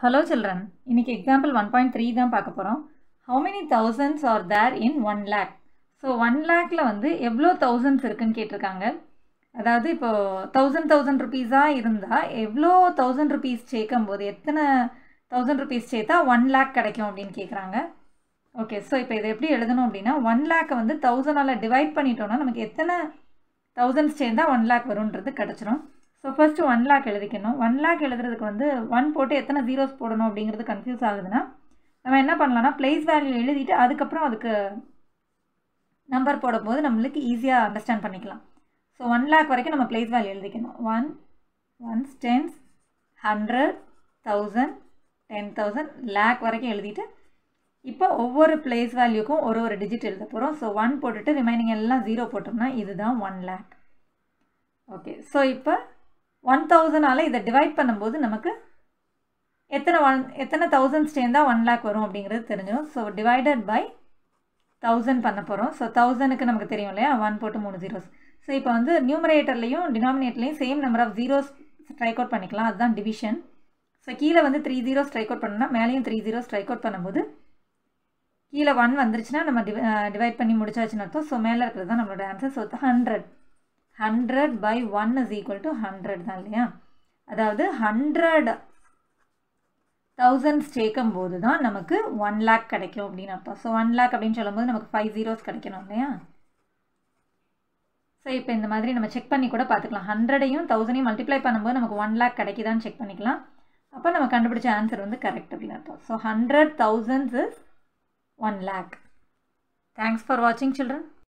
hello children இன்னைக்கு example one point three தான் பார்க்க போகிறோம் how many thousands are there in one lakh so one லேக்கில் வந்து எவ்வளோ தௌசண்ட்ஸ் இருக்குன்னு கேட்டிருக்காங்க அதாவது இப்போது தௌசண்ட் தௌசண்ட் ருபீஸாக இருந்தால் எவ்வளோ தௌசண்ட் ருபீஸ் சேர்க்கும் போது எத்தனை தௌசண்ட் ருபீஸ் சேர்த்தா ஒன் லேக் கிடைக்கும் அப்படின்னு கேட்குறாங்க ஓகே ஸோ இப்போ இதை எப்படி எழுதணும் அப்படின்னா ஒன் லேக்கை வந்து தௌசண்டால் டிவைட் பண்ணிட்டோம்னா நமக்கு எத்தனை தௌசண்ட்ஸ் சேர்ந்தால் ஒன் லேக் வரும்ன்றது கிடச்சிரும் ஸோ ஃபஸ்ட்டு ஒன் லேக் எழுதிக்கணும் ஒன் லேக் எழுதுறதுக்கு வந்து ஒன் போட்டு எத்தனை ஜீரோஸ் போடணும் அப்படிங்கிறது கன்ஃபியூஸ் ஆகுதுன்னா நம்ம என்ன பண்ணலாம்னா ப்ளேஸ் வேல்யூ எழுதிட்டு அதுக்கப்புறம் அதுக்கு நம்பர் போடும்போது நம்மளுக்கு ஈஸியாக அண்டர்ஸ்டாண்ட் பண்ணிக்கலாம் ஸோ ஒன் லேக் வரைக்கும் நம்ம ப்ளேஸ் வேல்யூ எழுதிக்கணும் one ones tens hundred thousand ten thousand lakh வரைக்கும் எழுதிட்டு இப்போ ஒவ்வொரு பிளேஸ் வேல்யூக்கும் ஒரு ஒரு டிஜிட் எழுத போகிறோம் ஸோ ஒன் போட்டுட்டு ரிமைனிங் எல்லாம் ஜீரோ போட்டோம்னா இதுதான் ஒன் லேக் ஓகே ஸோ இப்போ ஒன் தௌசண்டால் இதை டிவைட் பண்ணும்போது நமக்கு எத்தனை ஒன் எத்தனை தௌசண்ட்ஸ் சேர்ந்தால் ஒன் லேக் வரும் அப்படிங்கிறது தெரிஞ்சிடும் ஸோ டிவைடட் பை தௌசண்ட் பண்ண போகிறோம் ஸோ தௌசண்ட்க்கு நமக்கு தெரியும் இல்லையா ஒன் போட்டு மூணு ஜீரோஸ் ஸோ இப்போ வந்து நியூமரேட்டர்லையும் டினாமினேட்டர்லையும் same number of zeros strike out பண்ணிக்கலாம் அதுதான் டிவிஷன் ஸோ கீழே வந்து த்ரீ ஜீரோ ஸ்ட்ரைக் அவுட் பண்ணோம்னா மேலேயும் த்ரீ ஜீரோ ஸ்ட்ரைக் அவுட் பண்ணும்போது கீழே ஒன் வந்துருச்சுன்னா நம்ம டிவை டிவைட் பண்ணி முடிச்சாச்சுன்னு அர்த்தம் ஸோ மேலே இருக்கிறது தான் நம்மளோட answer so hundred hundred by one is equal to hundred தான் இல்லையா அதாவது ஹண்ட்ரட் தௌசண்ட்ஸ் சேர்க்கும் போது தான் நமக்கு ஒன் லேக் கிடைக்கும் அப்படின்னு அர்த்தம் ஸோ ஒன் லேக் அப்படின்னு சொல்லும்போது நமக்கு ஃபைவ் ஜீரோஸ் கிடைக்கணும் இல்லையா ஸோ இப்போ இந்த மாதிரி நம்ம செக் பண்ணி கூட பார்த்துக்கலாம் ஹண்ட்ரடையும் தௌசண்டையும் மல்டிப்ளை பண்ணும்போது நமக்கு ஒன் லேக் கிடைக்குதான்னு செக் பண்ணிக்கலாம் அப்போ நம்ம கண்டுபிடிச்ச ஆன்சர் வந்து கரெக்ட் அப்படின்னு அர்த்தம் so hundred thousands is one lakh thanks for வாட்சிங் சில்ட்ரன்